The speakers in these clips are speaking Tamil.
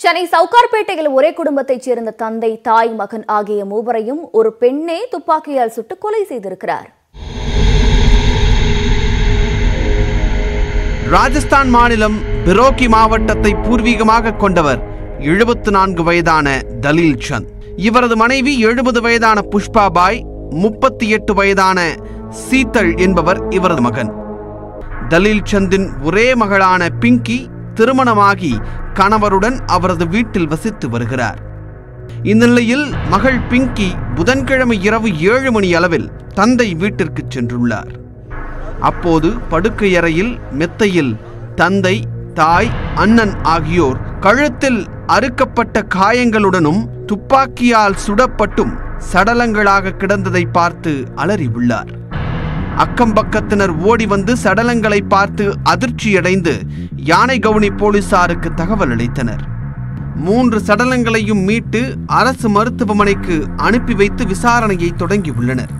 சென்னை சவுகார்பேட்டையில் ஒரே குடும்பத்தைச் சேர்ந்த தந்தை தாய் மகன் ஆகிய மூவரையும் ஒரு பெண்ணே துப்பாக்கியால் சுட்டு கொலை செய்திருக்கிறார் ராஜஸ்தான் மாநிலம் பிரோக்கி மாவட்டத்தை பூர்வீகமாக கொண்டவர் எழுபத்து நான்கு வயதான தலீல் சந்த் இவரது மனைவி எழுபது வயதான புஷ்பா பாய் முப்பத்தி எட்டு வயதான சீத்தள் என்பவர் இவரது மகன் தலீல் சந்தின் ஒரே மகளான பிங்கி திருமணமாகி கணவருடன் அவரது வீட்டில் வசித்து வருகிறார் இந்நிலையில் மகள் பிங்கி புதன்கிழமை இரவு ஏழு மணி அளவில் தந்தை வீட்டிற்கு சென்றுள்ளார் அப்போது படுக்கையறையில் மெத்தையில் தந்தை தாய் அண்ணன் ஆகியோர் கழுத்தில் அறுக்கப்பட்ட காயங்களுடனும் துப்பாக்கியால் சுடப்பட்டும் சடலங்களாக கிடந்ததை பார்த்து அலறி உள்ளார் அக்கம் பக்கத்தினர் ஓடி வந்து சடலங்களை பார்த்து அதிர்ச்சியடைந்து யானை கவுனி போலீசாருக்கு தகவல் அளித்தனர் மூன்று சடலங்களையும் மீட்டு அரசு மருத்துவமனைக்கு அனுப்பி வைத்து விசாரணையை தொடங்கியுள்ளனர்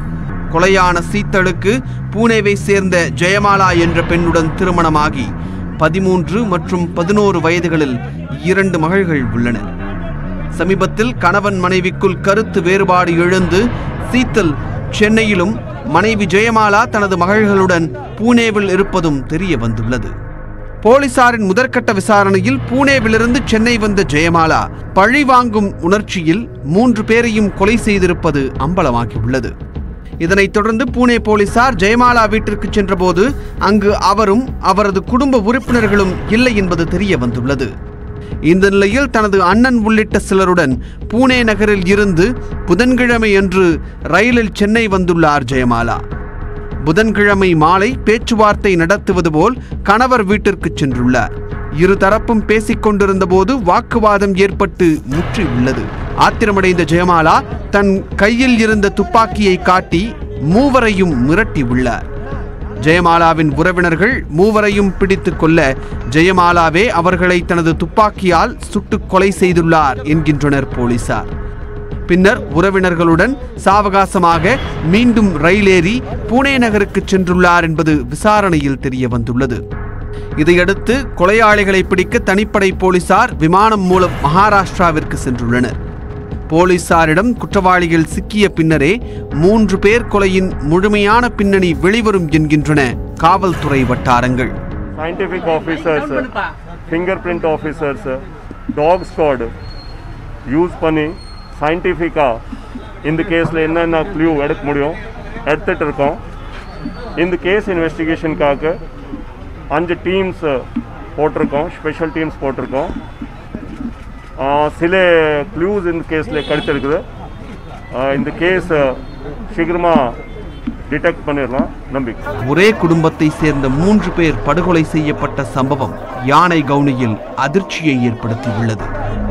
கொலையான சீத்தளுக்கு பூனேவை சேர்ந்த ஜெயமாலா என்ற பெண்ணுடன் திருமணமாகி பதிமூன்று மற்றும் பதினோரு வயதுகளில் இரண்டு மகள்கள் உள்ளனர் சமீபத்தில் கணவன் மனைவிக்குள் கருத்து வேறுபாடு எழுந்து சீத்தல் சென்னையிலும் மனைவி ஜெயமாலா தனது மகள்களுடன் பூனேவில் இருப்பதும் தெரிய வந்துள்ளது போலீசாரின் முதற்கட்ட விசாரணையில் பூனேவிலிருந்து சென்னை வந்த ஜெயமாலா பழி வாங்கும் உணர்ச்சியில் மூன்று பேரையும் கொலை செய்திருப்பது அம்பலமாகியுள்ளது இதனைத் தொடர்ந்து பூனே போலீசார் ஜெயமாலா வீட்டிற்கு சென்றபோது அங்கு அவரும் அவரது குடும்ப உறுப்பினர்களும் இல்லை என்பது தெரிய வந்துள்ளது இந்த நிலையில் தனது அண்ணன் உள்ளிட்ட சிலருடன் பூனே நகரில் இருந்து புதன்கிழமை அன்று ரயிலில் சென்னை வந்துள்ளார் ஜெயமாலா புதன்கிழமை மாலை பேச்சுவார்த்தை நடத்துவது போல் கணவர் வீட்டிற்கு சென்றுள்ளார் இருதரப்பும் பேசிக் கொண்டிருந்த போது வாக்குவாதம் ஏற்பட்டு முற்றி உள்ளது ஆத்திரமடைந்த ஜெயமாலா தன் கையில் இருந்த துப்பாக்கியை காட்டி மூவரையும் மிரட்டி உள்ளார் ஜெயமாலாவின் உறவினர்கள் மூவரையும் பிடித்துக் கொள்ள ஜெயமாலாவே அவர்களை தனது துப்பாக்கியால் சுட்டுக் கொலை செய்துள்ளார் என்கின்றனர் போலீசார் பின்னர் உறவினர்களுடன் சாவகாசமாக மீண்டும் ரயிலேறி பூனே நகருக்கு சென்றுள்ளார் என்பது விசாரணையில் தெரிய வந்துள்ளது இதையடுத்து கொலையாளிகளை பிடிக்க தனிப்படை போலீசார் விமானம் மூலம் மகாராஷ்டிராவிற்கு சென்றுள்ளனர் போலீசாரிடம் குற்றவாளிகள் சிக்கிய பின்னரே மூன்று பேர் கொலையின் முழுமையான பின்னணி வெளிவரும் என்கின்றன காவல்துறை வட்டாரங்கள் scientific officers, fingerprint officers, dog squad, use பண்ணி சயின்டிஃபிக்காக இந்த கேஸில் என்னென்ன க்ளூ எடுக்க முடியும் எடுத்துகிட்டு இருக்கோம் இந்த கேஸ் இன்வெஸ்டிகேஷனுக்காக அஞ்சு டீம்ஸ் போட்டிருக்கோம் ஸ்பெஷல் டீம்ஸ் போட்டிருக்கோம் ஆஹ் சில க்ளூஸ் இந்த கேஸில் கிடச்சிருக்குது ஆஹ் இந்த கேஸ் சீக்கிரமாக டிடெக்ட் பண்ணிடலாம் நம்பிக்கை ஒரே குடும்பத்தை சேர்ந்த மூன்று பேர் படுகொலை செய்யப்பட்ட சம்பவம் யானை கவுனியில் அதிர்ச்சியை ஏற்படுத்தியுள்ளது